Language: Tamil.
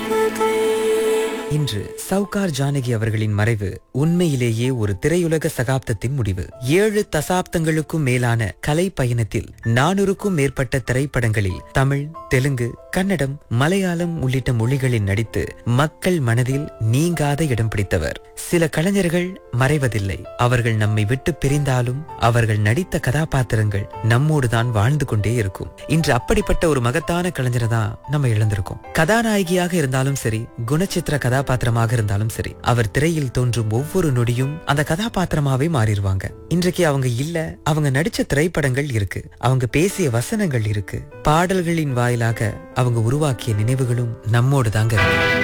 இன்று சவுகார் ஜானகி அவர்களின் மறைவு உண்மையிலேயே ஒரு திரையுலக சகாப்தத்தின் முடிவு ஏழு தசாப்தங்களுக்கும் மேலான கலை பயணத்தில் நானூறுக்கும் மேற்பட்ட திரைப்படங்களில் தமிழ் தெலுங்கு கன்னடம் மலையாளம் உள்ளிட்ட மொழிகளில் நடித்து மக்கள் மனதில் நீங்காத இடம் பிடித்தவர் சில கலைஞர்கள் மறைவதில்லை அவர்கள் நம்மை விட்டு பிரிந்தாலும் அவர்கள் நடித்த கதாபாத்திரங்கள் நம்மோடுதான் வாழ்ந்து கொண்டே இருக்கும் இன்று அப்படிப்பட்ட ஒரு மகத்தான கலைஞரை தான் நம்ம இழந்திருக்கோம் கதாநாயகியாக இருந்தாலும் சரி குணச்சித்திர கதாபாத்திரமாக இருந்தாலும் சரி அவர் திரையில் தோன்றும் ஒவ்வொரு நொடியும் அந்த கதாபாத்திரமாவே மாறிடுவாங்க இன்றைக்கு அவங்க இல்ல அவங்க நடிச்ச திரைப்படங்கள் இருக்கு அவங்க பேசிய வசனங்கள் இருக்கு பாடல்களின் வாயிலாக அவங்க உருவாக்கிய நினைவுகளும் நம்மோடு தாங்க இருக்கு